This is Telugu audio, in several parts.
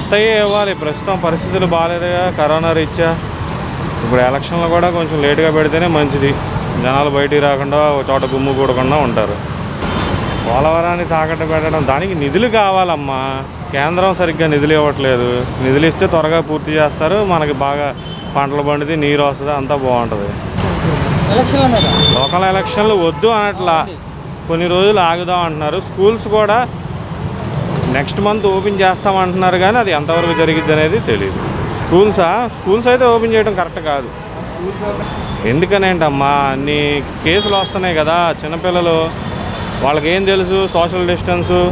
కొత్తవి ఇవ్వాలి ప్రస్తుతం పరిస్థితులు బాగాలేదుగా కరోనా రీత్యా ఇప్పుడు ఎలక్షన్లు కూడా కొంచెం లేటుగా పెడితేనే మంచిది జనాలు బయటికి రాకుండా ఒక చోట గుమ్ము కూడకుండా ఉంటారు పోలవరాన్ని తాకట్టు పెట్టడం దానికి నిధులు కావాలమ్మా కేంద్రం సరిగ్గా నిధులు ఇవ్వట్లేదు నిధులు ఇస్తే త్వరగా పూర్తి చేస్తారు మనకి బాగా పంటలు పండితే నీరు వస్తుంది అంతా బాగుంటుంది ఎలక్షన్ల మీద లోకల్ ఎలక్షన్లు వద్దు అనట్లా కొన్ని రోజులు ఆగుదాం అంటున్నారు స్కూల్స్ కూడా నెక్స్ట్ మంత్ ఓపెన్ చేస్తామంటున్నారు కానీ అది ఎంతవరకు జరిగిద్ది అనేది తెలియదు స్కూల్సా స్కూల్స్ అయితే ఓపెన్ చేయడం కరెక్ట్ కాదు ఎందుకనేంటమ్మా అన్ని కేసులు వస్తున్నాయి కదా చిన్నపిల్లలు వాళ్ళకి ఏం తెలుసు సోషల్ డిస్టెన్సు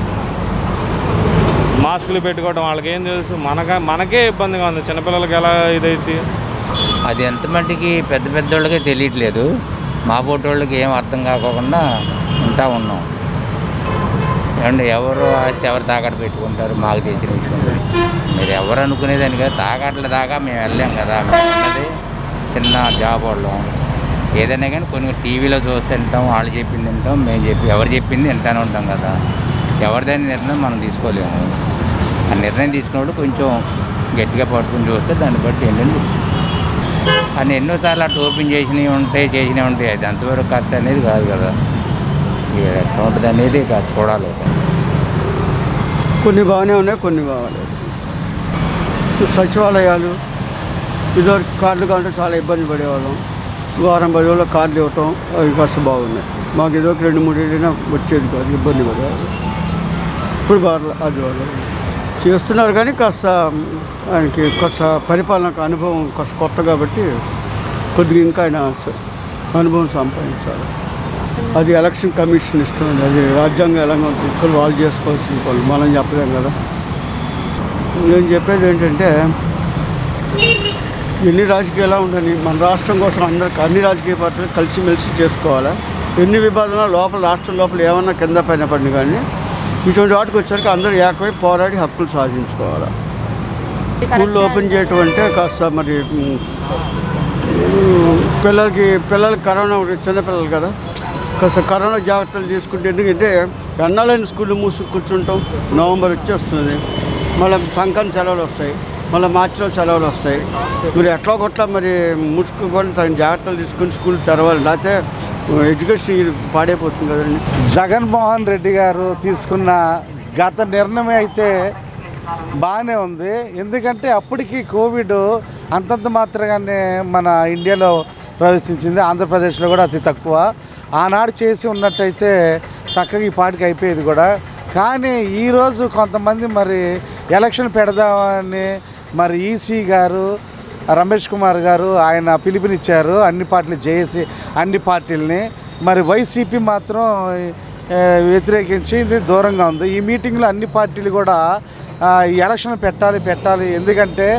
మాస్కులు పెట్టుకోవడం వాళ్ళకి ఏం తెలుసు మనక మనకే ఇబ్బందిగా ఉంది చిన్నపిల్లలకి ఎలా ఇదైతే అది ఎంత మట్టికి పెద్ద పెద్దోళ్ళకే తెలియట్లేదు మా పోటోళ్ళకి ఏం అర్థం కాకోకుండా ఉంటా ఉన్నాం ఏమంటే ఎవరు ఆస్తి ఎవరు తాకట్టు పెట్టుకుంటారు మాకు తెలిసిన విషయం మీరు ఎవరు అనుకునేదాని కదా తాకట్ల దాకా మేము వెళ్ళాం కదా మేము ఉన్నది చిన్న జాబ్ వాళ్ళం ఏదైనా కానీ కొన్ని టీవీలో చూస్తే వింటాం వాళ్ళు చెప్పింది వింటాం మేము చెప్పి ఎవరు చెప్పింది వింటానే ఉంటాం కదా ఎవరిదైనా నిర్ణయం మనం తీసుకోలేము ఆ నిర్ణయం తీసుకున్నప్పుడు కొంచెం గట్టిగా పట్టుకుని చూస్తే దాన్ని బట్టి ఏంటంటే అని ఎన్నోసార్లు అటు ఓపెన్ చేసినవి ఉంటాయి చేసినవి ఉంటాయి అది అంతవరకు కరెక్ట్ అనేది కాదు కదా ఇక ఎట్లా ఉంటుంది అనేది ఇక చూడాలి కొన్ని బాగానే ఉన్నాయి కొన్ని బాగాలేదు సచివాలయాలు ఇదివరకు కార్డులు కావాలంటే చాలా ఇబ్బంది పడేవాళ్ళం వారం పది రోజుల కార్డులు ఇవ్వటం అవి కాస్త బాగున్నాయి మాకు ఇదివరకు రెండు మూడు వెళ్ళినా వచ్చేది కాదు ఇబ్బంది పడేవాళ్ళు ఇప్పుడు బాగా అది వాళ్ళు చేస్తున్నారు కానీ కాస్త ఆయనకి కాస్త పరిపాలనకు అనుభవం కాస్త కొత్త కాబట్టి కొద్దిగా ఇంకా ఆయన స- అనుభవం సంపాదించాలి అది ఎలక్షన్ కమిషన్ ఇష్టం అది రాజ్యాంగం ఎలాగో తీసుకొని వాళ్ళు చేసుకోవాల్సిన పనులు మనం చెప్పలేం కదా నేను చెప్పేది ఏంటంటే ఎన్ని రాజకీయాలు ఉండని మన రాష్ట్రం కోసం అందరికి అన్ని రాజకీయ పార్టీలు కలిసిమెలిసి చేసుకోవాలి ఎన్ని విభాగాలు లోపల రాష్ట్రం లోపల ఏమన్నా కింద పైన పడిన కానీ ఇటువంటి వాటికి వచ్చాక అందరూ ఏకమై పోరాడి హక్కులు సాధించుకోవాలి స్కూళ్ళు ఓపెన్ చేయటం అంటే కాస్త మరి ఉమ్, ఉమ్, పిల్లలకి పిల్లలకి కరోనా ఉంది, చిన్నపిల్లలు కదా కాస్త కరోనా జాగ్రత్తలు తీసుకుంటే ఎందుకంటే ఎన్నాళ్ళైన స్కూళ్ళు మూసి కూర్చుంటాం నవంబర్ వచ్చేస్తుంది మళ్ళీ సంక్రాంతి సెలవులు వస్తాయి మళ్ళీ మార్చిలో సెలవులు వస్తాయి మీరు ఎట్లా కొట్లా మరి ముసుకుకొని తగిన జాగ్రత్తలు తీసుకుని స్కూల్ తెరవాలి లేకపోతే ఎడ్యుకేషన్ పాడైపోతుంది కదండి జగన్మోహన్ రెడ్డి గారు తీసుకున్న గత నిర్ణయం అయితే బాగానే ఉంది ఎందుకంటే అప్పటికి కోవిడ్ అంతంత మాత్రగానే మన ఇండియాలో ప్రవేశించింది ఆంధ్రప్రదేశ్లో కూడా అతి తక్కువ ఆనాడు చేసి ఉన్నట్టయితే చక్కగా ఈ పాటికి అయిపోయేది కూడా కానీ ఈరోజు కొంతమంది మరి ఎలక్షన్ పెడదామని మరి ఈసీ గారు రమేష్ కుమార్ గారు ఆయన పిలుపునిచ్చారు అన్ని పార్టీలు జేఏసీ అన్ని పార్టీలని మరి వైసీపీ మాత్రం ఆ, వ్యతిరేకించి ఇది దూరంగా ఉంది ఈ మీటింగ్లో అన్ని పార్టీలు కూడా ఆ, ఈ ఎలక్షన్ పెట్టాలి పెట్టాలి ఎందుకంటే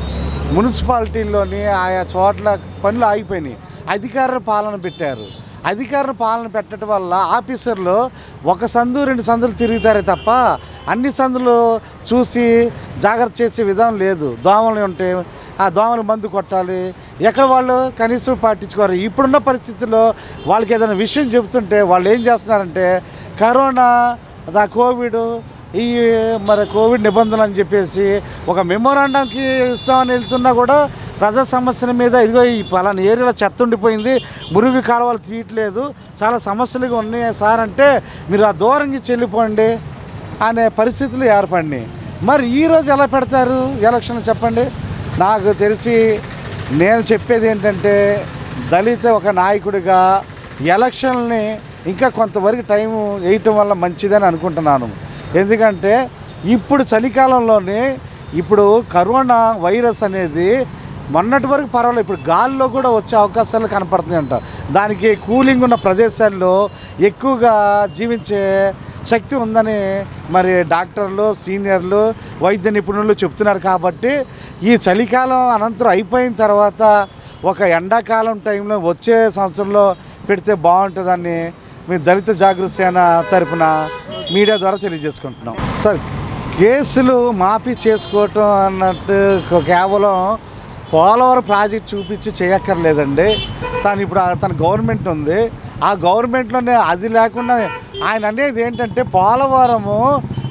మున్సిపాలిటీల్లోని ఆయా చోట్ల పనులు ఆగిపోయినాయి అధికార పాలన పెట్టారు అధికార పాలన పెట్టడం వల్ల ఆఫీసర్లు ఒక సందు రెండు సందులు తిరుగుతారే తప్ప అన్ని సందులు చూసి జాగ్రత్త చేసే విధానం లేదు దోమలు ఉంటే ఆ దోమలు మందు కొట్టాలి ఎక్కడ వాళ్ళు కనీసం పట్టించుకోరు ఇప్పుడున్న పరిస్థితుల్లో వాళ్ళకి ఏదైనా విషయం చెబుతుంటే వాళ్ళు ఏం చేస్తున్నారంటే కరోనా దా కోవిడ్ ఈ మరి కోవిడ్ నిబంధనలు అని చెప్పేసి ఒక మెమోరాండంకి ఇస్తామని వెళ్తున్నా కూడా ప్రజా సమస్యల మీద ఇదిగో ఈ పలానా ఏరియాలో చెత్త ఉండిపోయింది మురుగు కాలువలు తీయట్లేదు చాలా సమస్యలుగా ఉన్నాయి సార్ అంటే మీరు ఆ దూరంగా చెల్లిపోండి అనే పరిస్థితులు ఏర్పడినాయి మరి ఈరోజు ఎలా పెడతారు ఎలక్షన్ చెప్పండి నాకు తెలిసి నేను చెప్పేది ఏంటంటే దళిత ఒక నాయకుడిగా ఎలక్షన్ని ఇంకా కొంతవరకు టైం వేయటం వల్ల మంచిదని అనుకుంటున్నాను ఎందుకంటే ఇప్పుడు చలికాలంలోనే ఇప్పుడు కరోనా వైరస్ అనేది మొన్నటి వరకు పర్వాలేదు ఇప్పుడు గాల్లో కూడా వచ్చే అవకాశాలు కనపడుతున్నాయంట దానికి కూలింగ్ ఉన్న ప్రదేశాల్లో ఎక్కువగా జీవించే శక్తి ఉందని మరి డాక్టర్లు సీనియర్లు వైద్య నిపుణులు చెప్తున్నారు కాబట్టి ఈ చలికాలం అనంతరం అయిపోయిన తర్వాత ఒక ఎండాకాలం టైంలో వచ్చే సంవత్సరంలో పెడితే బాగుంటుందని మీ దళిత జాగృతి సేన తరపున మీడియా ద్వారా తెలియజేసుకుంటున్నాం సార్ కేసులు మాఫీ చేసుకోవటం అన్నట్టు కేవలం పోలవరం ప్రాజెక్ట్ చూపించి చేయక్కర్లేదండి తను ఇప్పుడు ఆ- తన గవర్నమెంట్ ఉంది ఆ గవర్నమెంట్లోనే అది లేకుండా ఆయన అనేది ఏంటంటే పోలవరము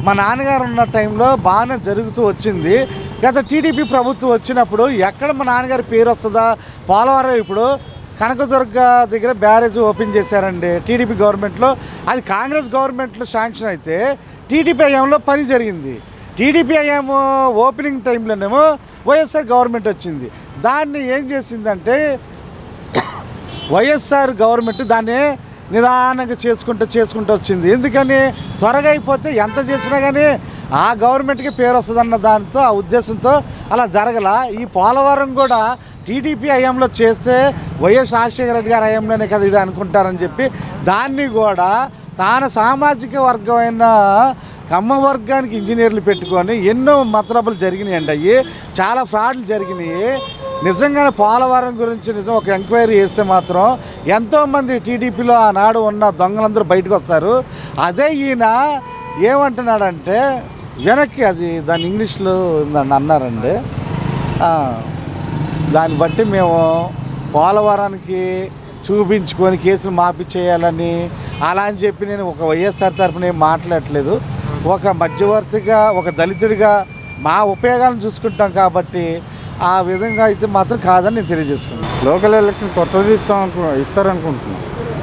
మా నాన్నగారు ఉన్న టైంలో బాగానే జరుగుతూ వచ్చింది గత టీడీపీ ప్రభుత్వం వచ్చినప్పుడు ఎక్కడ మా నాన్నగారి పేరు వస్తుందా పోలవరం ఇప్పుడు కనకదుర్గ దగ్గర బ్యారేజ్ ఓపెన్ చేశారండి టీడీపీ గవర్నమెంట్లో అది కాంగ్రెస్ గవర్నమెంట్లో శాంక్షన్ అయితే టీడీపీ హయాంలో పని జరిగింది టీడీపీ హయాము ఓపెనింగ్ టైంలోనేమో వైఎస్ఆర్ గవర్నమెంట్ వచ్చింది దాన్ని ఏం చేసిందంటే వైఎస్ఆర్ గవర్నమెంట్ దాన్ని నిదానంగా చేసుకుంటూ చేసుకుంటూ వచ్చింది ఎందుకని త్వరగా అయిపోతే ఎంత చేసినా కానీ ఆ గవర్నమెంట్కి పేరు వస్తుందన్న దానితో ఆ ఉద్దేశంతో అలా జరగల ఈ పోలవరం కూడా టీడీపీ హయాంలో చేస్తే వైఎస్ రాజశేఖర రెడ్డి గారి హయాంలోనే కదా ఇది అనుకుంటారని చెప్పి దాన్ని కూడా తాన సామాజిక వర్గమైన కమ్మ వర్గానికి ఇంజనీర్లు పెట్టుకొని ఎన్నో మతలబులు జరిగినాయండి అవి చాలా ఫ్రాడ్లు జరిగినాయి నిజంగానే పోలవరం గురించి నిజం ఒక ఎంక్వైరీ చేస్తే మాత్రం ఎంతోమంది టీడీపీలో ఆనాడు ఉన్న దొంగలందరూ బయటకు వస్తారు అదే ఈయన ఏమంటున్నాడంటే వెనక్కి అది దాని ఇంగ్లీష్లో ఉందని అన్నారండి ఆ, దాన్ని బట్టి మేము పోలవరానికి చూపించుకొని కేసులు మాఫీ చేయాలని అలా అని చెప్పి నేను ఒక వైఎస్ఆర్ తరఫున ఏం మాట్లాడట్లేదు ఒక మధ్యవర్తిగా ఒక దళితుడిగా మా ఉపయోగాలను చూసుకుంటాం కాబట్టి ఆ విధంగా అయితే మాత్రం కాదని నేను తెలియజేసుకున్నాను లోకల్ ఎలక్షన్ కొత్తది ఇస్తాం అనుకు ఇస్తారనుకుంటున్నాను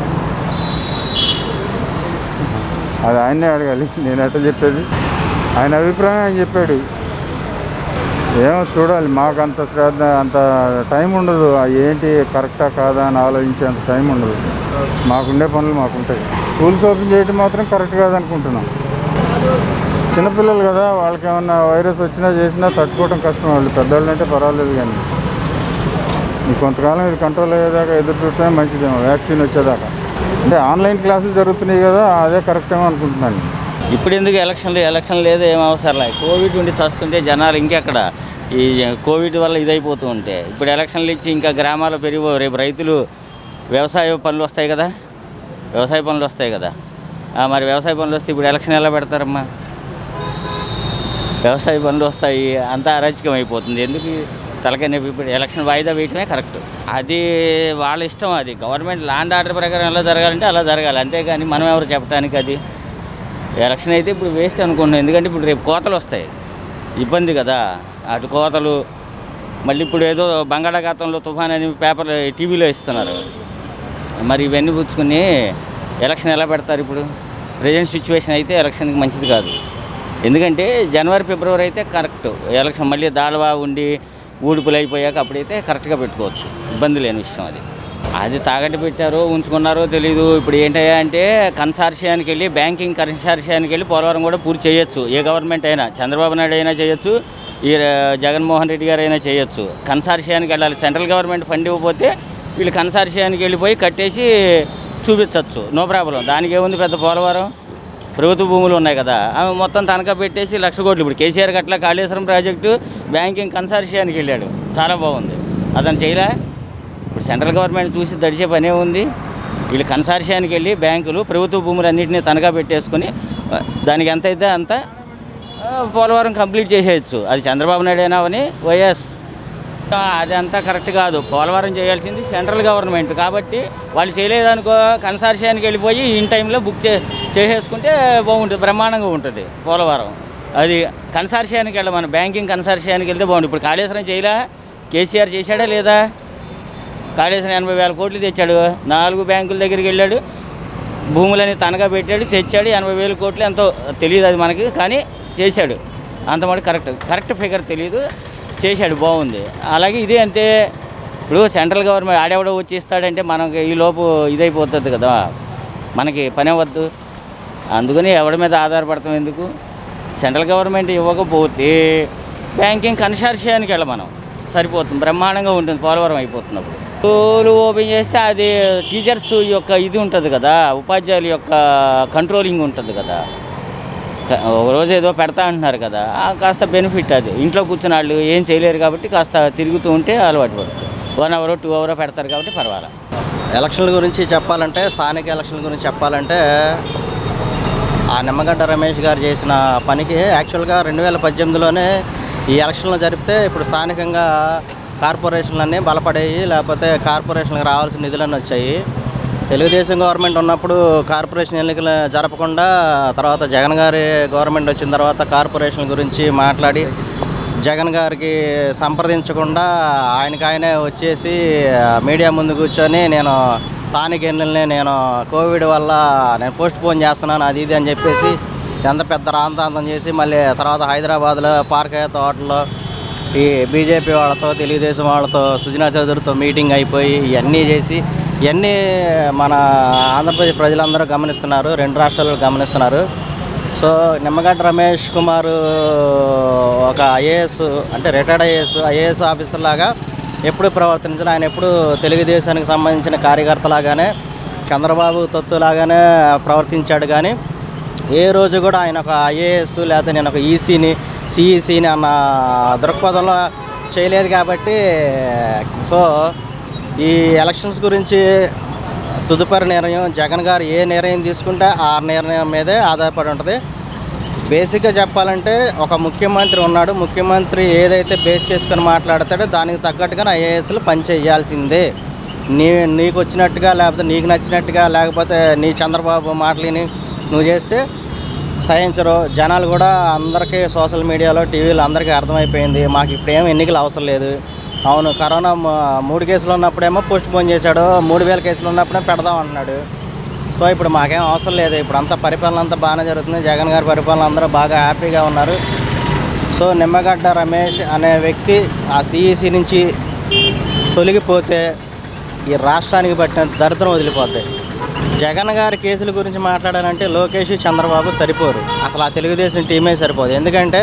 అది ఆయన్నే అడగాలి నేను ఎట్లా చెప్పేది ఆయన అభిప్రాయం ఆయన చెప్పాడు ఏమో చూడాలి మాకు అంత శ్రద్ధ అంత టైం ఉండదు ఆ ఏంటి కరెక్టా కాదా అని ఆలోచించేంత టైం ఉండదు మాకుండే పనులు మాకుంటాయి స్కూల్స్ ఓపెన్ చేయడం మాత్రం కరెక్ట్ కాదనుకుంటున్నాం చిన్నపిల్లలు కదా వాళ్ళకి ఏమన్నా వైరస్ వచ్చినా చేసినా తట్టుకోవడం కష్టం వాళ్ళు పెద్దవాళ్ళు అంటే పర్వాలేదు కానీ ఈ కొంతకాలం ఇది కంట్రోల్ అయ్యేదాకా ఎదురు చూడటమే మంచిదేమో వ్యాక్సిన్ వచ్చేదాకా అంటే ఆన్లైన్ క్లాసులు జరుగుతున్నాయి కదా అదే కరెక్ట్ ఏమో అనుకుంటున్నాను ఇప్పుడు ఎందుకు ఎలక్షన్లు ఎలక్షన్ లేదు ఏం అవసరం లేదు కోవిడ్ ఉండి చస్తుంటే జనాలు ఇంకెక్కడ ఈ కోవిడ్ వల్ల ఇదైపోతూ ఉంటే ఇప్పుడు ఎలక్షన్లు ఇచ్చి ఇంకా గ్రామాలు పెరిగిపో రేపు రైతులు వ్యవసాయ పనులు వస్తాయి కదా వ్యవసాయ పనులు వస్తాయి కదా ఆ, మరి వ్యవసాయ పనులు వస్తే ఇప్పుడు ఎలక్షన్ ఎలా పెడతారమ్మా వ్యవసాయ పనులు వస్తాయి అంతా అరాచకం అయిపోతుంది ఎందుకు తలకాయ నొప్పి ఇప్పుడు ఎలక్షన్ వాయిదా వేయటమే కరెక్ట్ అది వాళ్ళ ఇష్టం అది గవర్నమెంట్ ల్యాండ్ ఆర్డర్ ప్రకారం ఎలా జరగాలంటే అలా జరగాలి అంతేగాని మనం ఎవరు చెప్పడానికి అది ఎలక్షన్ అయితే ఇప్పుడు వేస్ట్ అనుకుంటున్నాం ఎందుకంటే ఇప్పుడు రేపు కోతలు వస్తాయి ఇబ్బంది కదా అటు కోతలు మళ్ళీ ఇప్పుడు ఏదో బంగాళాఖాతంలో తుఫాన్ అని పేపర్ టీవీలో ఇస్తున్నారు మరి ఇవన్నీ పుచ్చుకుని ఎలక్షన్ ఎలా పెడతారు ఇప్పుడు ప్రజెంట్ సిచ్యువేషన్ అయితే ఎలక్షన్కి మంచిది కాదు ఎందుకంటే జనవరి ఫిబ్రవరి అయితే కరెక్ట్ ఎలక్షన్ మళ్ళీ దాడవా ఉండి ఊడుపులు అయిపోయాక అప్పుడైతే కరెక్ట్గా పెట్టుకోవచ్చు ఇబ్బంది లేని విషయం అది అది తాగట్టు పెట్టారో ఉంచుకున్నారో తెలీదు ఇప్పుడు ఏంటయ్యా అంటే కన్సార్షియానికి వెళ్ళి బ్యాంకింగ్ కన్సార్షియానికి వెళ్ళి పోలవరం కూడా పూర్తి చేయొచ్చు ఏ గవర్నమెంట్ అయినా చంద్రబాబు నాయుడు అయినా చేయొచ్చు ఈ ర- జగన్మోహన్ రెడ్డి గారు అయినా చేయొచ్చు కన్సార్షియానికి వెళ్ళాలి సెంట్రల్ గవర్నమెంట్ ఫండ్ ఇవ్వకపోతే వీళ్ళు కన్సార్షియానికి వెళ్ళిపోయి కట్టేసి చూపించవచ్చు నో ప్రాబ్లం దానికి ఏముంది పెద్ద పోలవరం ప్రభుత్వ భూములు ఉన్నాయి కదా అవి మొత్తం తనఖా పెట్టేసి లక్ష కోట్లు ఇప్పుడు కేసీఆర్ గట్ల కాళేశ్వరం ప్రాజెక్టు బ్యాంకింగ్ కన్సార్షియానికి వెళ్ళాడు చాలా బాగుంది అతను చేయలే ఇప్పుడు సెంట్రల్ గవర్నమెంట్ చూసి దడిచే పనే ఉంది వీళ్ళు కన్సార్షియానికి వెళ్ళి బ్యాంకులు ప్రభుత్వ భూములన్నింటినీ తనఖా పెట్టేసుకొని ఆ, దానికి ఎంత అయితే అంత ఆ, పోలవరం కంప్లీట్ చేసేయచ్చు అది చంద్రబాబు నాయుడు అయినా అని వైఎస్ ఆ, అదంతా కరెక్ట్ కాదు పోలవరం చేయాల్సింది సెంట్రల్ గవర్నమెంట్ కాబట్టి వాళ్ళు చేయలేదనుకో కన్సార్షియానికి వెళ్ళిపోయి ఇన్ టైంలో బుక్ చే చేసేసుకుంటే బాగుంటుంది బ్రహ్మాండంగా ఉంటుంది పోలవరం అది కన్సార్షియానికి వెళ్ళ మన బ్యాంకింగ్ కన్సార్షియానికి వెళ్తే బాగుంటుంది ఇప్పుడు కాళేశ్వరం చేయలే కేసీఆర్ చేశాడా లేదా కాళేశ్వరం ఎనభై వేల కోట్లు తెచ్చాడు నాలుగు బ్యాంకుల దగ్గరికి వెళ్ళాడు భూములని తనగా పెట్టాడు తెచ్చాడు ఎనభై వేల కోట్లు ఎంతో తెలియదు అది మనకి కానీ చేశాడు అంత మాట కరెక్ట్ కరెక్ట్ ఫిగర్ తెలియదు చేశాడు బాగుంది అలాగే ఇదే అంతే ఇప్పుడు సెంట్రల్ గవర్నమెంట్ ఆడెవడో వచ్చి ఇస్తాడంటే మనకి ఈ లోపు ఇదైపోతుంది కదా మనకి పని అవ్వద్దు అందుకని ఎవడి మీద ఆధారపడతాం ఎందుకు సెంట్రల్ గవర్నమెంట్ ఇవ్వకపోతే బ్యాంకింగ్ కన్సార్షియానికి వెళ్ళ మనం సరిపోతుంది బ్రహ్మాండంగా ఉంటుంది పోలవరం అయిపోతుంది అప్పుడు స్కూల్ ఓపెన్ చేస్తే అది టీచర్స్ యొక్క ఇది ఉంటుంది కదా ఉపాధ్యాయుల యొక్క కంట్రోలింగ్ ఉంటుంది కదా క- ఒక రోజు ఏదో పెడతా అంటున్నారు కదా ఆ కాస్త బెనిఫిట్ అది ఇంట్లో కూర్చున్న వాళ్ళు ఏం చేయలేరు కాబట్టి కాస్త తిరుగుతూ ఉంటే అలవాటు పడుతుంది వన్ అవర్ టూ అవర్ పెడతారు కాబట్టి పర్వాలేదు ఎలక్షన్ల గురించి చెప్పాలంటే స్థానిక ఎలక్షన్ల గురించి చెప్పాలంటే ఆ నిమ్మగడ్డ రమేష్ గారు చేసిన పనికి యాక్చువల్గా రెండు వేల పద్దెనిమిదిలోనే ఈ ఎలక్షన్లు జరిపితే ఇప్పుడు స్థానికంగా కార్పొరేషన్లన్నీ బలపడేవి లేకపోతే కార్పొరేషన్లకు రావాల్సిన నిధులన్నీ వచ్చాయి తెలుగుదేశం గవర్నమెంట్ ఉన్నప్పుడు కార్పొరేషన్ ఎన్నికలు జరపకుండా తర్వాత జగన్ గారి గవర్నమెంట్ వచ్చిన తర్వాత కార్పొరేషన్ గురించి మాట్లాడి జగన్ గారికి సంప్రదించకుండా ఆయనకి ఆయనే వచ్చేసి ఆ, మీడియా ముందు కూర్చొని నేను స్థానిక ఎన్నికల్ని నేను కోవిడ్ వల్ల నేను పోస్ట్ పోన్ చేస్తున్నాను అది ఇది అని చెప్పేసి ఎంత పెద్ద రాంతాంతం చేసి మళ్ళీ తర్వాత హైదరాబాద్లో పార్కయ్య తోటలో ఈ బీజేపీ వాళ్ళతో తెలుగుదేశం వాళ్ళతో సుజనా చౌదరితో మీటింగ్ అయిపోయి ఇవన్నీ చేసి ఇవన్నీ మన ఆంధ్రప్రదేశ్ ప్రజలందరూ గమనిస్తున్నారు రెండు రాష్ట్రాలు గమనిస్తున్నారు సో నిమ్మగడ్డ రమేష్ కుమార్ ఒక ఐఏఎస్ అంటే రిటైర్డ్ ఐఏఎస్ ఐఏఎస్ ఆఫీసర్ లాగా ఎప్పుడు ప్రవర్తించిన ఆయన ఎప్పుడు తెలుగుదేశానికి సంబంధించిన కార్యకర్తలాగానే చంద్రబాబు తొత్తులాగానే ప్రవర్తించాడు కానీ ఏ రోజు కూడా ఆయన ఒక ఐఏఎస్ లేకపోతే నేను ఒక ఈసీని సిఈసీని అన్న దృక్పథంలో చేయలేదు కాబట్టి సో ఈ ఎలక్షన్స్ గురించి తదుపరి నిర్ణయం జగన్ గారు ఏ నిర్ణయం తీసుకుంటే ఆ నిర్ణయం మీదే ఆధారపడి ఉంటుంది బేసిక్గా చెప్పాలంటే ఒక ముఖ్యమంత్రి ఉన్నాడు ముఖ్యమంత్రి ఏదైతే బేస్ చేసుకొని మాట్లాడతాడో దానికి తగ్గట్టుగా ఐఏఎస్లు పనిచేయాల్సిందే నీ నీకు వచ్చినట్టుగా లేకపోతే నీకు నచ్చినట్టుగా లేకపోతే నీ చంద్రబాబు మాటలని నువ్వు చేస్తే సహించరు జనాలు కూడా అందరికీ సోషల్ మీడియాలో టీవీలో అందరికీ అర్థమైపోయింది మాకు ఇప్పుడు ఏం ఎన్నికలు అవసరం లేదు అవును కరోనా మ- మూడు కేసులు ఉన్నప్పుడేమో పోస్ట్ పోన్ చేశాడు మూడు వేల కేసులు ఉన్నప్పుడే పెడదాం అంటున్నాడు సో ఇప్పుడు మాకేం అవసరం లేదు ఇప్పుడు అంతా పరిపాలన అంతా బాగానే జరుగుతుంది జగన్ గారి పరిపాలన అందరూ బాగా హ్యాపీగా ఉన్నారు సో నిమ్మగడ్డ రమేష్ అనే వ్యక్తి ఆ సిఈసి నుంచి తొలగిపోతే ఈ రాష్ట్రానికి పట్టిన దరిద్రం వదిలిపోద్ది జగన్ గారి కేసుల గురించి మాట్లాడాలంటే లోకేష్ చంద్రబాబు సరిపోరు అసలు ఆ తెలుగుదేశం టీమే సరిపోదు ఎందుకంటే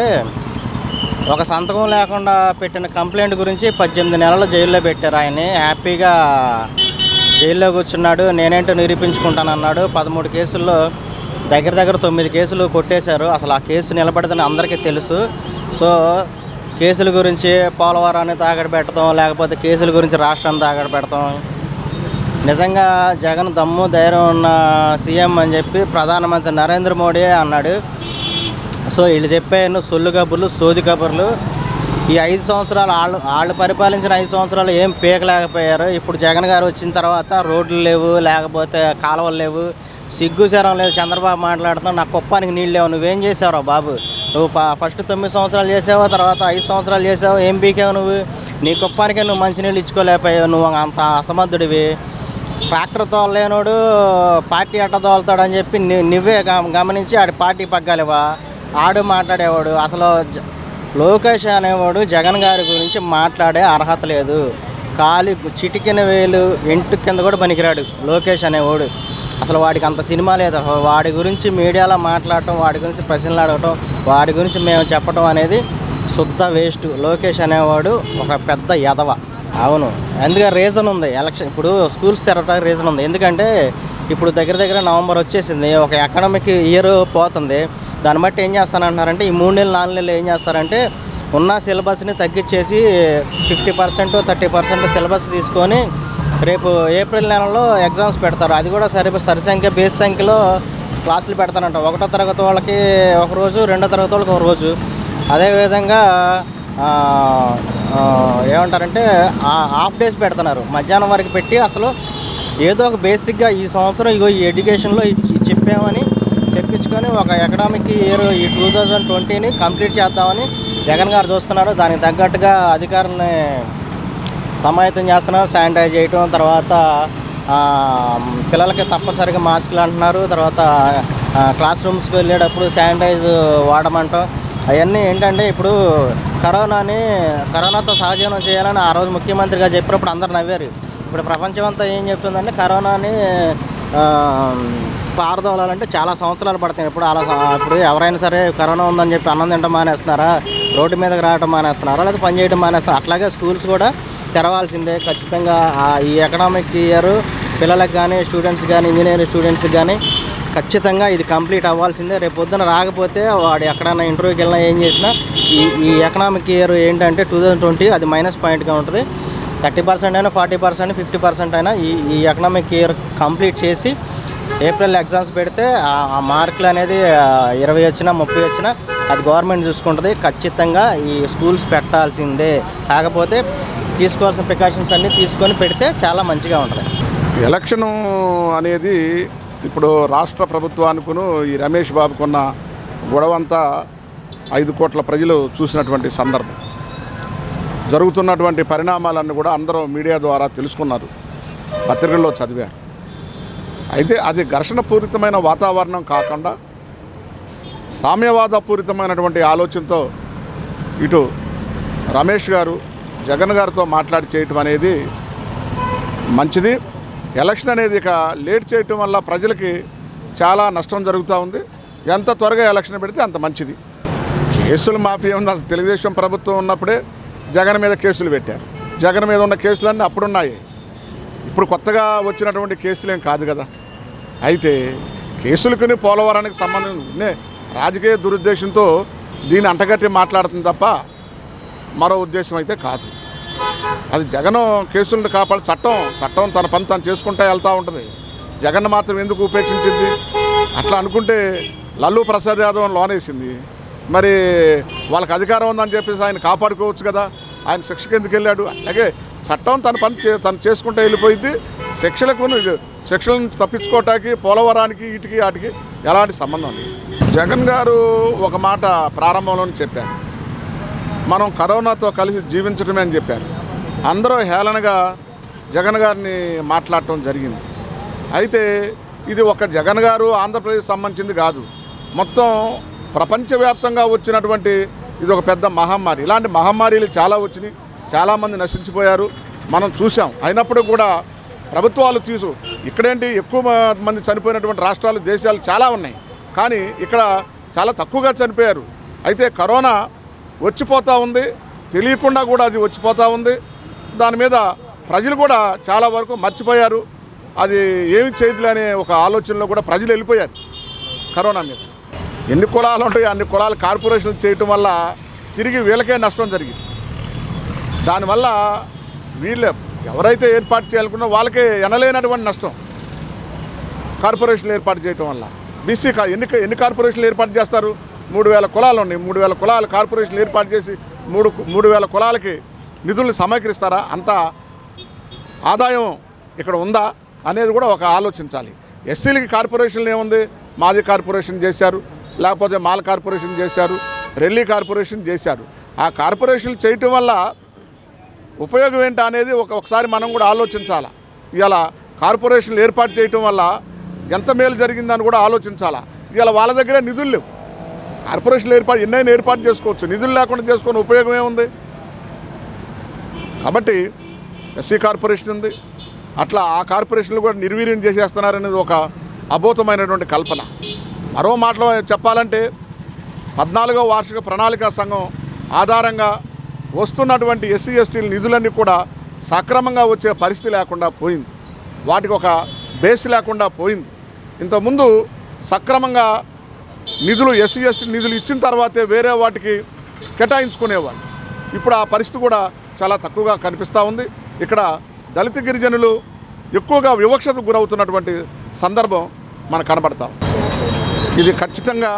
ఒక సంతకం లేకుండా పెట్టిన కంప్లైంట్ గురించి పద్దెనిమిది నెలలు జైల్లో పెట్టారు ఆయన్ని హ్యాపీగా జైల్లో కూర్చున్నాడు నేనేంటో నిరూపించుకుంటాను అన్నాడు పదమూడు కేసుల్లో దగ్గర దగ్గర తొమ్మిది కేసులు కొట్టేశారు అసలు ఆ కేసు నిలబడదని అందరికీ తెలుసు సో కేసుల గురించి పోలవరాన్ని తాగడ పెట్టడం లేకపోతే కేసుల గురించి రాష్ట్రాన్ని తాగడ పెడతాం నిజంగా జగన్ దమ్ము ధైర్యం ఉన్న సీఎం అని చెప్పి ప్రధానమంత్రి నరేంద్ర మోడీ అన్నాడు సో వీళ్ళు చెప్పే ఎన్నో సొల్లు కబుర్లు సోది కబుర్లు ఈ ఐదు సంవత్సరాలు వాళ్ళు వాళ్ళు పరిపాలించిన ఐదు సంవత్సరాలు ఏం పీకలేకపోయారు ఇప్పుడు జగన్ గారు వచ్చిన తర్వాత రోడ్లు లేవు లేకపోతే కాలువలు లేవు సిగ్గు శరం లేదు చంద్రబాబు మాట్లాడుతాం నా కుప్పానికి నీళ్ళు లేవు నువ్వేం చేసావురా బాబు నువ్వు ప- ఫస్ట్ తొమ్మిది సంవత్సరాలు చేసావు తర్వాత ఐదు సంవత్సరాలు చేసావు ఏం పీకావు నువ్వు నీ కుప్పానికే నువ్వు మంచినీళ్ళు ఇచ్చుకోలేకపోయావు నువ్వు అంత అసమర్థుడివి ట్రాక్టర్ తోలలేనోడు పార్టీ అట్ట తోలుతాడని చెప్పి ని- నువ్వే గమ- గమనించి ఆడి పార్టీ పగ్గాలివా ఆడు మాట్లాడేవాడు అసలు జ- లోకేష్ అనేవాడు జగన్ గారి గురించి మాట్లాడే అర్హత లేదు కాలి చిటికిన వేలు ఇంటి కింద కూడా పనికిరాడు లోకేష్ అనేవాడు అసలు వాడికి అంత సినిమా లేదు అసలు వాడి గురించి మీడియాలో మాట్లాడటం వాడి గురించి ప్రశ్నలు అడగటం వాడి గురించి మేము చెప్పడం అనేది శుద్ధ వేస్ట్ లోకేష్ అనేవాడు ఒక పెద్ద యదవ అవును అందుకే రీజన్ ఉంది ఎలక్షన్ ఇప్పుడు స్కూల్స్ తెరవడానికి రీజన్ ఉంది ఎందుకంటే ఇప్పుడు దగ్గర దగ్గర నవంబర్ వచ్చేసింది ఒక ఎకనామిక్ ఇయర్ పోతుంది దాన్ని బట్టి ఏం చేస్తానంటున్నారంటే ఈ మూడు నెలలు నాలుగు నెలలు ఏం చేస్తారంటే ఉన్న సిలబస్ని తగ్గించేసి fifty percent thirty percent syllabus తీసుకొని రేపు ఏప్రిల్ నెలలో ఎగ్జామ్స్ పెడతారు అది కూడా సరి సరి సంఖ్య బేస్ సంఖ్యలో క్లాసులు పెడతారంట ఒకటో తరగతి వాళ్ళకి ఒక రోజు రెండో తరగతి వాళ్ళకి ఒక రోజు అదేవిధంగా ఆ, ఆ, ఏమంటారంటే ఆ- హాఫ్ డేస్ పెడుతున్నారు మధ్యాహ్నం వరకు పెట్టి అసలు ఏదో ఒక బేసిక్గా ఈ సంవత్సరం ఇగో ఈ ఎడ్యుకేషన్లో ఇది ఇది చెప్పామని చెప్పించుకొని ఒక ఎకనామిక్ ఇయర్ ఈ టూ థౌజండ్ ట్వంటీని కంప్లీట్ చేద్దామని జగన్ గారు చూస్తున్నారు దానికి తగ్గట్టుగా అధికారులని సమాయత్తం చేస్తున్నారు శానిటైజ్ చేయటం తర్వాత ఆ, పిల్లలకి తప్పనిసరిగా మాస్కులు అంటున్నారు తర్వాత ఆ, క్లాస్ రూమ్స్కి వెళ్ళేటప్పుడు శానిటైజ్ వాడమంటాం అవన్నీ ఏంటంటే ఇప్పుడు కరోనాని కరోనాతో సహజీవనం చేయాలని ఆ రోజు ముఖ్యమంత్రిగా చెప్పినప్పుడు అందరు నవ్వారు ఇప్పుడు ప్రపంచం అంతా ఏం చెప్తుందంటే కరోనాని ఆ, పారదోలాలంటే చాలా సంవత్సరాలు పడతాయి ఇప్పుడు అలా స- ఇప్పుడు ఎవరైనా సరే కరోనా ఉందని చెప్పి అన్నం తినడం మానేస్తున్నారా రోడ్డు మీదకి రావడం మానేస్తున్నారా లేదా పని చేయడం మానేస్తున్నారా అట్లాగే స్కూల్స్ కూడా తెరవాల్సిందే ఖచ్చితంగా ఆ ఈ ఎకనామిక్ ఇయర్ పిల్లలకు కానీ స్టూడెంట్స్ కానీ ఇంజనీరింగ్ స్టూడెంట్స్కి కానీ ఖచ్చితంగా ఇది కంప్లీట్ అవ్వాల్సిందే రేపు పొద్దున రాకపోతే వాడు ఎక్కడైనా ఇంటర్వ్యూకి వెళ్ళినా ఏం చేసినా ఈ ఈ ఎకనామిక్ ఇయర్ ఏంటంటే టూ థౌజండ్ ట్వంటీ అది మైనస్ పాయింట్గా ఉంటుంది థర్టీ పర్సెంట్ అయినా ఫార్టీ పర్సెంట్ ఫిఫ్టీ పర్సెంట్ అయినా ఈ ఈ ఎకనామిక్ ఇయర్ కంప్లీట్ చేసి ఏప్రిల్ ఎగ్జామ్స్ పెడితే ఆ- ఆ మార్కులు అనేది ఆ, ఇరవై వచ్చినా ముప్పై వచ్చినా అది గవర్నమెంట్ చూసుకుంటుంది ఖచ్చితంగా ఈ స్కూల్స్ పెట్టాల్సిందే కాకపోతే తీసుకోవాల్సిన ప్రికాషన్స్ అన్నీ తీసుకొని పెడితే చాలా మంచిగా ఉంటుంది ఎలక్షను అనేది ఇప్పుడు రాష్ట్ర ప్రభుత్వానికును ఈ రమేష్ బాబుకున్న గొడవంతా ఐదు కోట్ల ప్రజలు చూసినటువంటి సందర్భం జరుగుతున్నటువంటి పరిణామాలన్నీ కూడా అందరూ మీడియా ద్వారా తెలుసుకున్నారు పత్రికల్లో చదివారు అయితే అది ఘర్షణపూరితమైన వాతావరణం కాకుండా సామ్యవాదపూరితమైనటువంటి ఆలోచనతో ఇటు రమేష్ గారు జగన్ గారితో మాట్లాడి చేయటం అనేది మంచిది ఎలక్షన్ అనేది ఇక లేట్ చేయటం వల్ల ప్రజలకి చాలా నష్టం జరుగుతూ ఉంది ఎంత త్వరగా ఎలక్షన్ పెడితే అంత మంచిది కేసులు మాఫీ ఉంది అసలు తెలుగుదేశం ప్రభుత్వం ఉన్నప్పుడే జగన్ మీద కేసులు పెట్టారు జగన్ మీద ఉన్న కేసులన్నీ అప్పుడున్నాయి ఇప్పుడు కొత్తగా వచ్చినటువంటి కేసులు ఏం కాదు కదా అయితే కేసులకుని పోలవరానికి సంబంధం నే- రాజకీయ దురుద్దేశంతో దీన్ని అంటగట్టి మాట్లాడుతుంది తప్ప మరో ఉద్దేశం అయితే కాదు అది జగన్ కేసులను కాపాడు చట్టం చట్టం తన పని తను చేసుకుంటూ వెళ్తూ ఉంటుంది జగన్ మాత్రం ఎందుకు ఉపేక్షించింది అట్లా అనుకుంటే లల్లు ప్రసాద్ యాదవ్ లోనేసింది మరి వాళ్ళకి అధికారం ఉందని చెప్పేసి ఆయన కాపాడుకోవచ్చు కదా ఆయన శిక్షకు ఎందుకు వెళ్ళాడు అలాగే చట్టం తన పని చే- తను చేసుకుంటూ వెళ్ళిపోయింది శిక్షలకు ఇది శిక్షలను తప్పించుకోవటానికి పోలవరానికి వీటికి వాటికి ఎలాంటి సంబంధం లేదు జగన్ గారు ఒక మాట ప్రారంభంలోనే చెప్పారు మనం కరోనాతో కలిసి జీవించడమే అని చెప్పారు అందరూ హేళనగా జగన్ గారిని మాట్లాడటం జరిగింది అయితే ఇది ఒక జగన్ గారు ఆంధ్రప్రదేశ్ సంబంధించింది కాదు మొత్తం ప్రపంచవ్యాప్తంగా వచ్చినటువంటి ఇది ఒక పెద్ద మహమ్మారి ఇలాంటి మహమ్మారీలు చాలా వచ్చినాయి చాలామంది నశించిపోయారు మనం చూసాం అయినప్పుడు కూడా ప్రభుత్వాలు తీసు ఇక్కడేంటి ఎక్కువ మ- మంది చనిపోయినటువంటి రాష్ట్రాలు దేశాలు చాలా ఉన్నాయి కానీ ఇక్కడ చాలా తక్కువగా చనిపోయారు అయితే కరోనా వచ్చిపోతూ ఉంది తెలియకుండా కూడా అది వచ్చిపోతూ ఉంది దాని మీద ప్రజలు కూడా చాలా వరకు మర్చిపోయారు అది ఏమి చేయదులే అనే ఒక ఆలోచనలో కూడా ప్రజలు వెళ్ళిపోయారు కరోనా మీద ఎన్ని కులాలు ఉంటాయో అన్ని కులాలు కార్పొరేషన్లు చేయటం వల్ల తిరిగి వీళ్ళకే నష్టం జరిగింది దానివల్ల వీళ్ళే ఎవరైతే ఏర్పాటు చేయాలనుకున్నా వాళ్ళకే ఎనలేనటువంటి నష్టం కార్పొరేషన్లు ఏర్పాటు చేయటం వల్ల బీసీ కా ఎన్ని ఎన్ని కార్పొరేషన్లు ఏర్పాటు చేస్తారు మూడు వేల కులాలు ఉన్నాయి మూడు వేల కులాలు కార్పొరేషన్లు ఏర్పాటు చేసి మూడు మూడు వేల కులాలకి నిధులను సమీకరిస్తారా అంత ఆదాయం ఇక్కడ ఉందా అనేది కూడా ఒక ఆలోచించాలి ఎస్సీలకి కార్పొరేషన్లు ఏముంది మాది కార్పొరేషన్ చేశారు లేకపోతే మాల్ కార్పొరేషన్ చేశారు రెల్లీ కార్పొరేషన్ చేశారు ఆ కార్పొరేషన్లు చేయటం వల్ల ఉపయోగం ఏంటి అనేది ఒక ఒకసారి మనం కూడా ఆలోచించాలా ఇవాళ కార్పొరేషన్లు ఏర్పాటు చేయటం వల్ల ఎంత మేలు జరిగిందని కూడా ఆలోచించాలా ఇవాళ వాళ్ళ దగ్గర నిధులు లేవు కార్పొరేషన్లు ఏర్పాటు ఎన్నైనా ఏర్పాటు చేసుకోవచ్చు నిధులు లేకుండా చేసుకుని ఉపయోగం ఏముంది కాబట్టి ఎస్సీ కార్పొరేషన్ ఉంది అట్లా ఆ కార్పొరేషన్లు కూడా నిర్వీర్యం చేసేస్తున్నారనేది ఒక అభూతమైనటువంటి కల్పన మరో మాటలో చెప్పాలంటే పద్నాలుగో వార్షిక ప్రణాళికా సంఘం ఆధారంగా వస్తున్నటువంటి ఎస్సీ ఎస్టీల నిధులన్నీ కూడా సక్రమంగా వచ్చే పరిస్థితి లేకుండా పోయింది వాటికి ఒక బేస్ లేకుండా పోయింది ఇంతకుముందు సక్రమంగా నిధులు ఎస్సీ ఎస్టీ నిధులు ఇచ్చిన తర్వాతే వేరే వాటికి కేటాయించుకునేవాళ్ళు ఇప్పుడు ఆ పరిస్థితి కూడా చాలా తక్కువగా కనిపిస్తూ ఉంది ఇక్కడ దళిత గిరిజనులు ఎక్కువగా వివక్షతకు గురవుతున్నటువంటి సందర్భం మనకు కనబడతాం ఇది ఖచ్చితంగా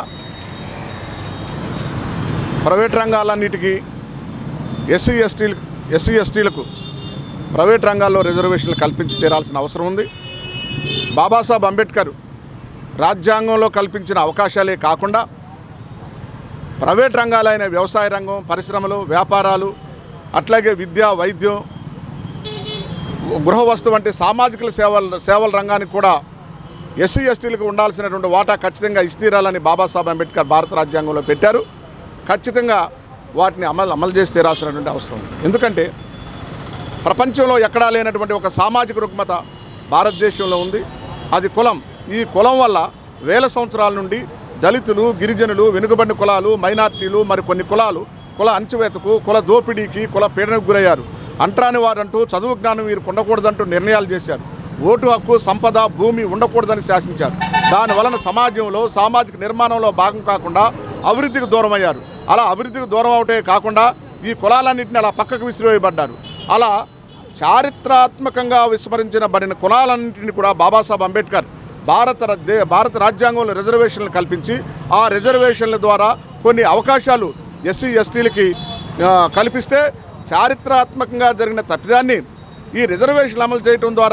ప్రైవేట్ రంగాలన్నిటికీ ఎస్సీ ఎస్టీలు ఎస్సీ ఎస్టీలకు ప్రైవేట్ రంగాల్లో రిజర్వేషన్లు కల్పించి తీరాల్సిన అవసరం ఉంది బాబాసాహెబ్ అంబేద్కర్ రాజ్యాంగంలో కల్పించిన అవకాశాలే కాకుండా ప్రైవేట్ రంగాలైన వ్యవసాయ రంగం పరిశ్రమలు వ్యాపారాలు అట్లాగే విద్య వైద్యం గృహ వస్తు వంటి సామాజిక సేవల సేవల రంగానికి కూడా ఎస్సీ ఎస్టీలకు ఉండాల్సినటువంటి వాటా ఖచ్చితంగా ఇస్తీరాలని బాబాసాహెబ్ అంబేద్కర్ భారత రాజ్యాంగంలో పెట్టారు ఖచ్చితంగా వాటిని అమలు అమలు చేసి తీరాల్సినటువంటి అవసరం ఉంది ఎందుకంటే ప్రపంచంలో ఎక్కడా లేనటువంటి ఒక సామాజిక రుగ్మత భారతదేశంలో ఉంది అది కులం ఈ కులం వల్ల వేల సంవత్సరాల నుండి దళితులు గిరిజనులు వెనుకబడిన కులాలు మైనార్టీలు మరి కొన్ని కులాలు కుల అంచువేతకు కుల దోపిడీకి కుల పీడనకు గురయ్యారు అంటరాని వారంటూ చదువు జ్ఞానం వీరు ఉండకూడదంటూ నిర్ణయాలు చేశారు ఓటు హక్కు సంపద భూమి ఉండకూడదని శాసించారు దాని వలన సమాజంలో సామాజిక నిర్మాణంలో భాగం కాకుండా అభివృద్ధికి దూరం అయ్యారు అలా అభివృద్ధికి దూరం అవటే కాకుండా ఈ కులాలన్నింటినీ అలా పక్కకు విసిరివేయబడ్డారు అలా చారిత్రాత్మకంగా విస్మరించబడిన కులాలన్నింటినీ కూడా బాబాసాహెబ్ అంబేద్కర్ భారత ర- దే భారత రాజ్యాంగంలో రిజర్వేషన్లు కల్పించి ఆ రిజర్వేషన్ల ద్వారా కొన్ని అవకాశాలు ఎస్సీ ఎస్టీలకి ఆ, కల్పిస్తే చారిత్రాత్మకంగా జరిగిన తప్పిదాన్ని ఈ రిజర్వేషన్లు అమలు చేయడం ద్వారా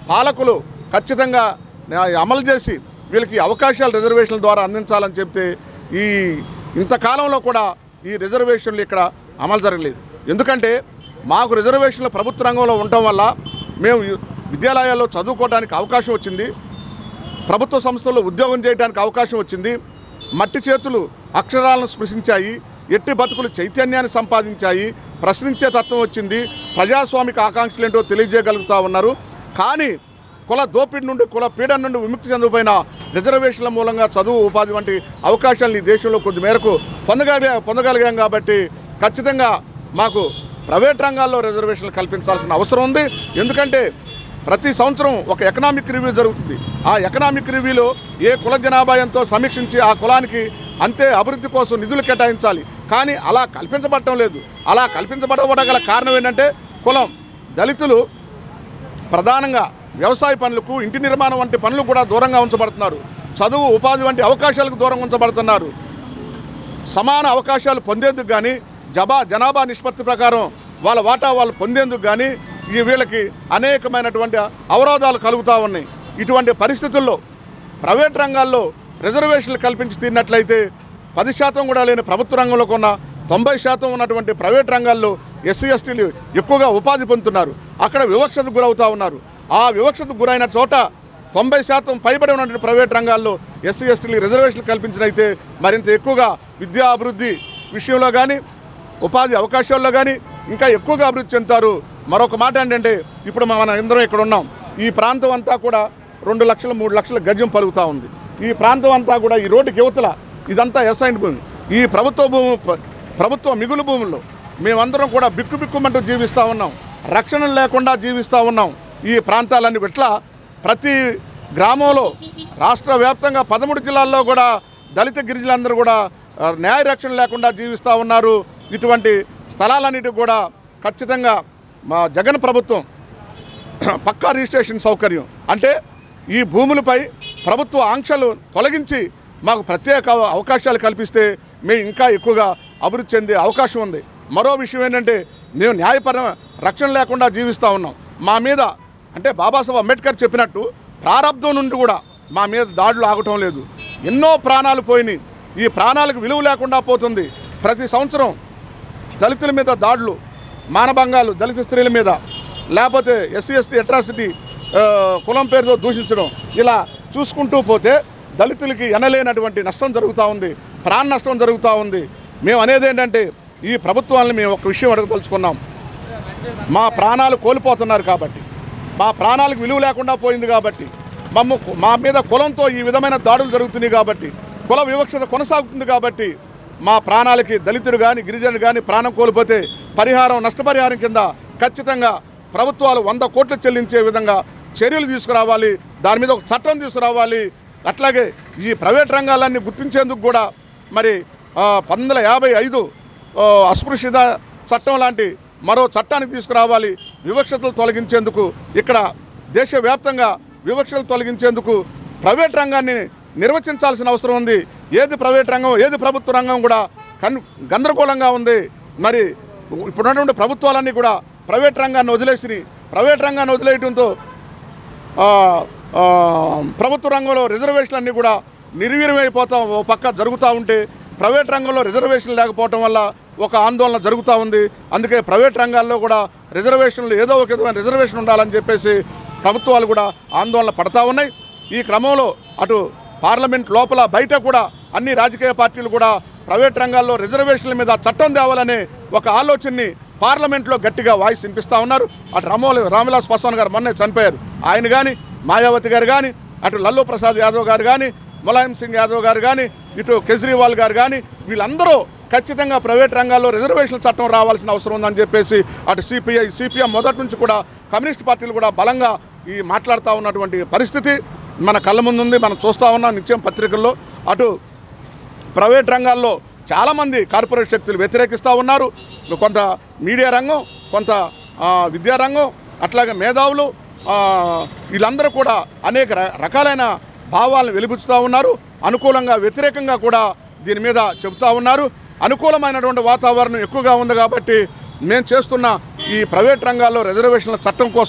పాలకులు ఖచ్చితంగా ఆ, అమలు చేసి వీళ్ళకి అవకాశాలు రిజర్వేషన్ల ద్వారా అందించాలని చెప్తే ఈ ఇంతకాలంలో కూడా ఈ రిజర్వేషన్లు ఇక్కడ అమలు జరగలేదు ఎందుకంటే మాకు రిజర్వేషన్లు ప్రభుత్వ రంగంలో ఉండటం వల్ల మేము విద్యాలయాల్లో చదువుకోవడానికి అవకాశం వచ్చింది ప్రభుత్వ సంస్థల్లో ఉద్యోగం చేయడానికి అవకాశం వచ్చింది మట్టి చేతులు అక్షరాలను స్పృశించాయి ఎట్టి బతుకులు చైతన్యాన్ని సంపాదించాయి ప్రశ్నించే తత్వం వచ్చింది ప్రజాస్వామిక ఆకాంక్షలు ఏంటో తెలియజేయగలుగుతా ఉన్నారు కానీ కుల దోపిడి నుండి కుల పీడన నుండి విముక్తి చెందిపోయిన రిజర్వేషన్ల మూలంగా చదువు ఉపాధి వంటి అవకాశాలను ఈ దేశంలో కొద్ది మేరకు పొందగలిగా పొందగలిగాం కాబట్టి ఖచ్చితంగా మాకు ప్రైవేట్ రంగాల్లో రిజర్వేషన్లు కల్పించాల్సిన అవసరం ఉంది ఎందుకంటే ప్రతి సంవత్సరం ఒక ఎకనామిక్ రివ్యూ జరుగుతుంది ఆ ఎకనామిక్ రివ్యూలో ఏ కుల జనాభా ఎంతో సమీక్షించి ఆ కులానికి అంతే అభివృద్ధి కోసం నిధులు కేటాయించాలి కానీ అలా కల్పించబడటం లేదు అలా కల్పించబడగల కారణం ఏంటంటే కులం దళితులు ప్రధానంగా వ్యవసాయ పనులకు ఇంటి నిర్మాణం వంటి పనులు కూడా దూరంగా ఉంచబడుతున్నారు చదువు ఉపాధి వంటి అవకాశాలకు దూరంగా ఉంచబడుతున్నారు సమాన అవకాశాలు పొందేందుకు కానీ జబా జనాభా నిష్పత్తి ప్రకారం వాళ్ళ వాటా వాళ్ళు పొందేందుకు కానీ ఈ వీళ్ళకి అనేకమైనటువంటి అవరోధాలు కలుగుతూ ఉన్నాయి ఇటువంటి పరిస్థితుల్లో ప్రైవేట్ రంగాల్లో రిజర్వేషన్లు కల్పించి తీరినట్లయితే పది శాతం కూడా లేని ప్రభుత్వ రంగంలో కొన్న తొంభై శాతం ఉన్నటువంటి ప్రైవేట్ రంగాల్లో ఎస్సీ ఎస్టీలు ఎక్కువగా ఉపాధి పొందుతున్నారు అక్కడ వివక్షతకు గురవుతూ ఉన్నారు ఆ వివక్షతకు గురైన చోట తొంభై శాతం పైబడి ఉన్నటువంటి ప్రైవేట్ రంగాల్లో ఎస్సీ ఎస్టీలు రిజర్వేషన్లు కల్పించినైతే మరింత ఎక్కువగా విద్యా అభివృద్ధి విషయంలో కానీ ఉపాధి అవకాశాల్లో కానీ ఇంకా ఎక్కువగా అభివృద్ధి చెందుతారు మరొక మాట ఏంటంటే ఇప్పుడు మన అందరం ఇక్కడ ఉన్నాం ఈ ప్రాంతం అంతా కూడా రెండు లక్షల మూడు లక్షల గజం పలుకుతూ ఉంది ఈ ప్రాంతం అంతా కూడా ఈ రోడ్డుకి యువతల ఇదంతా ఎస్ఐన్ భూమి ఈ ప్రభుత్వ భూమి ప్రభుత్వ మిగులు భూముల్లో మేమందరం కూడా బిక్కు బిక్కుమంటూ జీవిస్తూ ఉన్నాం రక్షణ లేకుండా జీవిస్తూ ఉన్నాం ఈ ప్రాంతాలన్నీ ఇట్లా ప్రతి గ్రామంలో రాష్ట్ర వ్యాప్తంగా పదమూడు జిల్లాల్లో కూడా దళిత గిరిజనులందరూ కూడా ఆ, న్యాయ రక్షణ లేకుండా జీవిస్తూ ఉన్నారు ఇటువంటి స్థలాలన్నిటికి కూడా ఖచ్చితంగా మా జగన్ ప్రభుత్వం పక్కా రిజిస్ట్రేషన్ సౌకర్యం అంటే ఈ భూములపై ప్రభుత్వ ఆంక్షలు తొలగించి మాకు ప్రత్యేక అవకాశాలు కల్పిస్తే మేము ఇంకా ఎక్కువగా అభివృద్ధి చెందే అవకాశం ఉంది మరో విషయం ఏంటంటే మేము న్యాయపర రక్షణ లేకుండా జీవిస్తూ ఉన్నాం మా మీద అంటే బాబాసాహెబ్ అంబేద్కర్ చెప్పినట్టు ప్రారంధం నుండి కూడా మా మీద దాడులు ఆగటం లేదు ఎన్నో ప్రాణాలు పోయినాయి ఈ ప్రాణాలకు విలువ లేకుండా పోతుంది ప్రతి సంవత్సరం దళితుల మీద దాడులు మానభంగాలు దళిత స్త్రీల మీద లేకపోతే ఎస్సీ ఎస్టీ అట్రాసిటీ కులం పేరుతో దూషించడం ఇలా చూసుకుంటూ పోతే దళితులకి ఎనలేనటువంటి నష్టం జరుగుతూ ఉంది ప్రాణ నష్టం జరుగుతూ ఉంది మేము అనేది ఏంటంటే ఈ ప్రభుత్వాన్ని మేము ఒక విషయం అడగదలుచుకున్నాం మా ప్రాణాలు కోల్పోతున్నారు కాబట్టి మా ప్రాణాలకు విలువ లేకుండా పోయింది కాబట్టి మమ్మ మా మీద కులంతో ఈ విధమైన దాడులు జరుగుతున్నాయి కాబట్టి కుల వివక్షత కొనసాగుతుంది కాబట్టి మా ప్రాణాలకి దళితుడు కానీ గిరిజనుడు కానీ ప్రాణం కోల్పోతే పరిహారం నష్టపరిహారం కింద ఖచ్చితంగా ప్రభుత్వాలు వంద కోట్లు చెల్లించే విధంగా చర్యలు తీసుకురావాలి దాని మీద ఒక చట్టం తీసుకురావాలి అట్లాగే ఈ ప్రైవేట్ రంగాలన్నీ గుర్తించేందుకు కూడా మరి ఆ, పంతొమ్మిది వందల యాభై ఐదు ఆ, అస్పృశ్యత చట్టం లాంటి మరో చట్టాన్ని తీసుకురావాలి వివక్షతలు తొలగించేందుకు ఇక్కడ దేశవ్యాప్తంగా వివక్షలు తొలగించేందుకు ప్రైవేట్ రంగాన్ని నిర్వచించాల్సిన అవసరం ఉంది ఏది ప్రైవేట్ రంగం ఏది ప్రభుత్వ రంగం కూడా కన్ గందరగోళంగా ఉంది మరి ఇప్పుడున్నటువంటి ప్రభుత్వాలన్నీ కూడా ప్రైవేట్ రంగాన్ని వదిలేసి ప్రైవేట్ రంగాన్ని వదిలేయడంతో ఆ, ఆ, ప్రభుత్వ రంగంలో రిజర్వేషన్లు అన్నీ కూడా నిర్వీర్యమైపోతాం ఓ పక్క జరుగుతూ ఉంటే ప్రైవేట్ రంగంలో రిజర్వేషన్ లేకపోవటం వల్ల ఒక ఆందోళన జరుగుతూ ఉంది అందుకే ప్రైవేట్ రంగాల్లో కూడా రిజర్వేషన్లు ఏదో ఒక విధమైన రిజర్వేషన్ ఉండాలని చెప్పేసి ప్రభుత్వాలు కూడా ఆందోళన పడతా ఉన్నాయి ఈ క్రమంలో అటు పార్లమెంట్ లోపల బయట కూడా అన్ని రాజకీయ పార్టీలు కూడా ప్రైవేట్ రంగాల్లో రిజర్వేషన్ల మీద చట్టం తేవాలనే ఒక ఆలోచనని పార్లమెంట్లో గట్టిగా వాయిస్ వినిపిస్తూ ఉన్నారు అటు రామోలు రామవిలాస్ పాస్వాన్ గారు మొన్నే చనిపోయారు ఆయన కానీ మాయావతి గారు కానీ అటు లల్లు ప్రసాద్ యాదవ్ గారు కానీ ములాయం సింగ్ యాదవ్ గారు కానీ ఇటు కేజ్రీవాల్ గారు కానీ వీళ్ళందరూ ఖచ్చితంగా ప్రైవేట్ రంగాల్లో రిజర్వేషన్ చట్టం రావాల్సిన అవసరం ఉందని చెప్పేసి అటు సిపిఐ సిపిఎం మొదటి నుంచి కూడా కమ్యూనిస్ట్ పార్టీలు కూడా బలంగా ఈ మాట్లాడుతూ ఉన్నటువంటి పరిస్థితి మన కళ్ళ ముందు ఉంది మనం చూస్తూ ఉన్నాం నిత్యం పత్రికల్లో అటు ప్రైవేట్ రంగాల్లో చాలామంది కార్పొరేట్ శక్తులు వ్యతిరేకిస్తూ ఉన్నారు కొంత మీడియా రంగం కొంత ఆ, విద్యారంగం అట్లాగే మేధావులు ఆ, వీళ్ళందరూ కూడా అనేక ర- రకాలైన భావాలను వెలిబుచ్చుతూ ఉన్నారు అనుకూలంగా వ్యతిరేకంగా కూడా దీని మీద చెబుతూ ఉన్నారు అనుకూలమైనటువంటి వాతావరణం ఎక్కువగా ఉంది కాబట్టి మేము చేస్తున్న ఈ ప్రైవేట్ రంగాల్లో రిజర్వేషన్ల చట్టం కోసం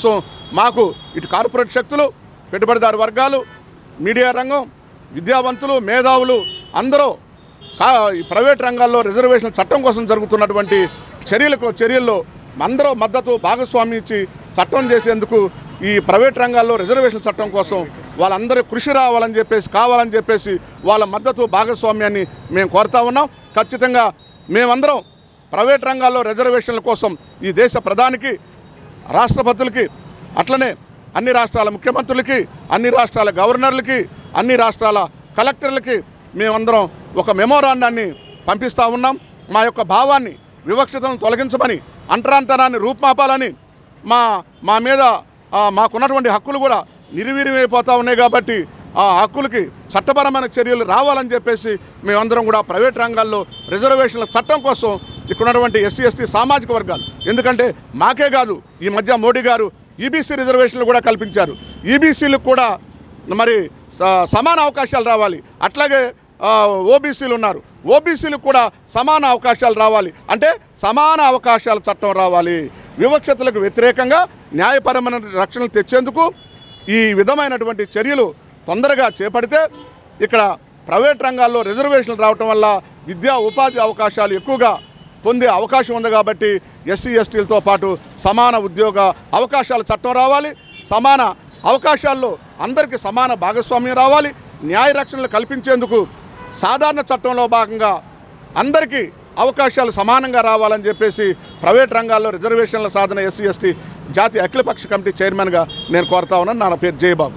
మాకు ఇటు కార్పొరేట్ శక్తులు పెట్టుబడిదారు వర్గాలు మీడియా రంగం విద్యావంతులు మేధావులు అందరూ కా ఈ ప్రైవేట్ రంగాల్లో రిజర్వేషన్ చట్టం కోసం జరుగుతున్నటువంటి చర్యలకు చర్యల్లో అందరూ మద్దతు భాగస్వామ్యం ఇచ్చి చట్టం చేసేందుకు ఈ ప్రైవేట్ రంగాల్లో రిజర్వేషన్ చట్టం కోసం వాళ్ళందరూ కృషి రావాలని చెప్పేసి కావాలని చెప్పేసి వాళ్ళ మద్దతు భాగస్వామ్యాన్ని మేము కోరుతా ఉన్నాం ఖచ్చితంగా మేమందరం ప్రైవేట్ రంగాల్లో రిజర్వేషన్ల కోసం ఈ దేశ ప్రధానికి రాష్ట్రపతులకి అట్లనే అన్ని రాష్ట్రాల ముఖ్యమంత్రులకి అన్ని రాష్ట్రాల గవర్నర్లకి అన్ని రాష్ట్రాల కలెక్టర్లకి మేమందరం ఒక మెమోరాండాన్ని పంపిస్తూ ఉన్నాం మా యొక్క భావాన్ని వివక్షతను తొలగించమని అంటరాంతరాన్ని రూపుమాపాలని మా మా మీద ఆ, మాకున్నటువంటి హక్కులు కూడా నిర్వీర్యమైపోతూ ఉన్నాయి కాబట్టి ఆ హక్కులకి చట్టపరమైన చర్యలు రావాలని చెప్పేసి మేమందరం కూడా ప్రైవేట్ రంగాల్లో రిజర్వేషన్ల చట్టం కోసం ఇక్కడ ఉన్నటువంటి ఎస్సీ ఎస్టీ సామాజిక వర్గాలు ఎందుకంటే మాకే కాదు ఈ మధ్య మోడీ గారు ఈబీసీ రిజర్వేషన్లు కూడా కల్పించారు ఈబీసీలకు కూడా మరి స- సమాన అవకాశాలు రావాలి అట్లాగే ఆ, ఓబీసీలు ఉన్నారు ఓబీసీలకు కూడా సమాన అవకాశాలు రావాలి అంటే సమాన అవకాశాల చట్టం రావాలి వివక్షతలకు వ్యతిరేకంగా న్యాయపరమైన రక్షణలు తెచ్చేందుకు ఈ విధమైనటువంటి చర్యలు తొందరగా చేపడితే ఇక్కడ ప్రైవేట్ రంగాల్లో రిజర్వేషన్లు రావటం వల్ల విద్యా ఉపాధి అవకాశాలు ఎక్కువగా పొందే అవకాశం ఉంది కాబట్టి ఎస్సీ ఎస్టీలతో పాటు సమాన ఉద్యోగ అవకాశాల చట్టం రావాలి సమాన అవకాశాల్లో అందరికీ సమాన భాగస్వామ్యం రావాలి న్యాయ రక్షణలు కల్పించేందుకు సాధారణ చట్టంలో భాగంగా అందరికీ అవకాశాలు సమానంగా రావాలని చెప్పేసి ప్రైవేట్ రంగాల్లో రిజర్వేషన్ల సాధన ఎస్సీ ఎస్టీ జాతీయ అఖిలపక్ష కమిటీ చైర్మన్గా నేను కోరుతా ఉన్నాను నా పేరు జయబాబు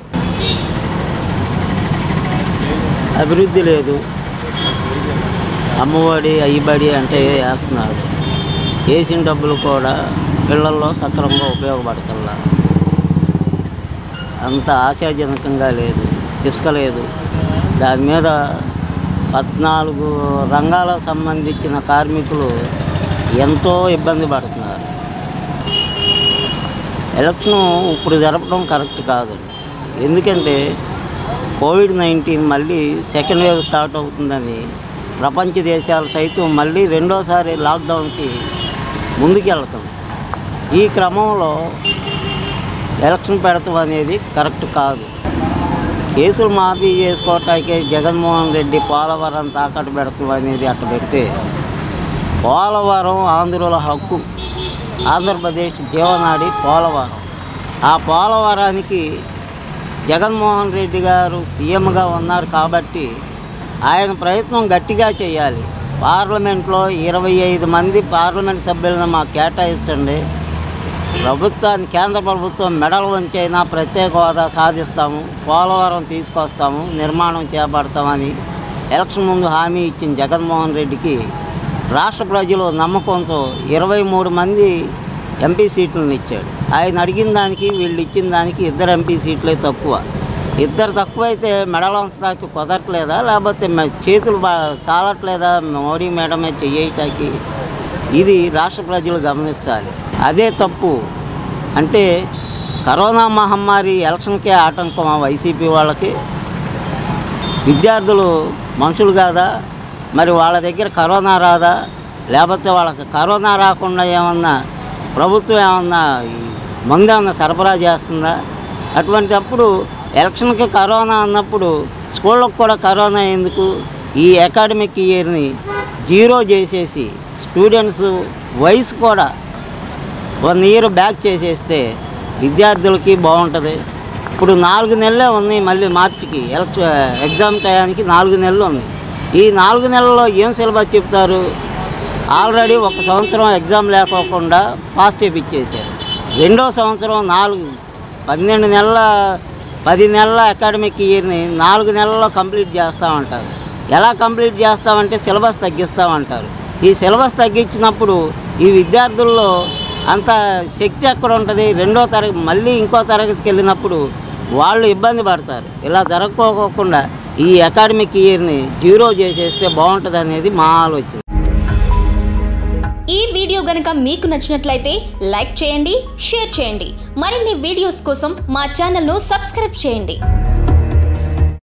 అభివృద్ధి లేదు అమ్మఒడి అయ్యబడి అంటే వేస్తున్నారు వేసిన డబ్బులు కూడా పిల్లల్లో సక్రమంగా ఉపయోగపడతల్లా అంత ఆశాజనకంగా లేదు ఇసుక లేదు దాని మీద పద్నాలుగు రంగాలకు సంబంధించిన కార్మికులు ఎంతో ఇబ్బంది పడుతున్నారు ఎలక్షన్ ఇప్పుడు జరపడం కరెక్ట్ కాదు ఎందుకంటే కోవిడ్ నైన్టీన్ మళ్ళీ సెకండ్ వేవ్ స్టార్ట్ అవుతుందని ప్రపంచ దేశాలు సైతం మళ్ళీ రెండోసారి లాక్డౌన్కి ముందుకెళ్తాం ఈ క్రమంలో ఎలక్షన్ పెడతాం అనేది కరెక్ట్ కాదు కేసులు మాఫీ చేసుకోవటానికి జగన్మోహన్ రెడ్డి పోలవరం తాకట్టు పెడతాం అనేది అట్ట పెడితే పోలవరం ఆంధ్రుల హక్కు ఆంధ్రప్రదేశ్ జీవనాడి పోలవరం ఆ పోలవరానికి జగన్మోహన్ రెడ్డి గారు సీఎంగా ఉన్నారు కాబట్టి ఆయన ప్రయత్నం గట్టిగా చేయాలి పార్లమెంట్లో ఇరవై ఐదు మంది పార్లమెంట్ సభ్యులను మాకు కేటాయించండి ప్రభుత్వాన్ని కేంద్ర ప్రభుత్వం మెడల్ వంచైనా ప్రత్యేక హోదా సాధిస్తాము పోలవరం తీసుకొస్తాము నిర్మాణం చేపడతామని ఎలక్షన్ ముందు హామీ ఇచ్చిన జగన్మోహన్ రెడ్డికి రాష్ట్ర ప్రజలు నమ్మకంతో ఇరవై మూడు మంది ఎంపీ సీట్లను ఇచ్చాడు ఆయన అడిగిన దానికి వీళ్ళు ఇచ్చిన దానికి ఇద్దరు ఎంపీ సీట్లే తక్కువ ఇద్దరు తక్కువైతే మెడల్ వంచడానికి కుదరట్లేదా లేకపోతే మ- చేతులు బా చాలట్లేదా మోడీ మేడమే చెయ్యటానికి ఇది రాష్ట్ర ప్రజలు గమనించాలి అదే తప్పు అంటే కరోనా మహమ్మారి ఎలక్షన్కే ఆటంకం ఆ వైసీపీ వాళ్ళకి విద్యార్థులు మనుషులు కాదా మరి వాళ్ళ దగ్గర కరోనా రాదా లేకపోతే వాళ్ళకి కరోనా రాకుండా ఏమన్నా ప్రభుత్వం ఏమన్నా ఈ మందు ఏమన్నా సరఫరా చేస్తుందా అటువంటి అప్పుడు ఎలక్షన్కి కరోనా అన్నప్పుడు స్కూళ్ళకు కూడా కరోనా ఎందుకు ఈ అకాడమిక్ ఇయర్ని జీరో చేసేసి స్టూడెంట్స్ వయసు కూడా వన్ ఇయర్ బ్యాక్ చేసేస్తే విద్యార్థులకి బాగుంటుంది ఇప్పుడు నాలుగు నెలలే ఉన్నాయి మళ్ళీ మార్చికి ఎలక్ష ఎగ్జామ్ టయానికి నాలుగు నెలలు ఉంది ఈ నాలుగు నెలల్లో ఏం సిలబస్ చెప్తారు ఆల్రెడీ ఒక సంవత్సరం ఎగ్జామ్ లేకోకుండా పాస్ చేపించేశారు రెండో సంవత్సరం నాలుగు పన్నెండు నెలల పది నెలల అకాడమిక్ ఇయర్ని నాలుగు నెలల్లో కంప్లీట్ చేస్తామంటారు ఎలా కంప్లీట్ చేస్తామంటే సిలబస్ తగ్గిస్తామంటారు ఈ సిలబస్ తగ్గించినప్పుడు ఈ విద్యార్థుల్లో అంత శక్తి ఎక్కడ ఉంటుంది రెండో తరగతి మళ్ళీ ఇంకో తరగతికి వెళ్ళినప్పుడు వాళ్ళు ఇబ్బంది పడతారు ఇలా జరగకోకుండా ఈ అకాడమిక్ ఇయర్ని జీరో చేసేస్తే బాగుంటుంది అనేది మా ఆలోచన ఈ వీడియో గనుక మీకు నచ్చినట్లయితే లైక్ చేయండి షేర్ చేయండి మరిన్ని వీడియోస్ కోసం మా ఛానల్ను సబ్స్క్రైబ్ చేయండి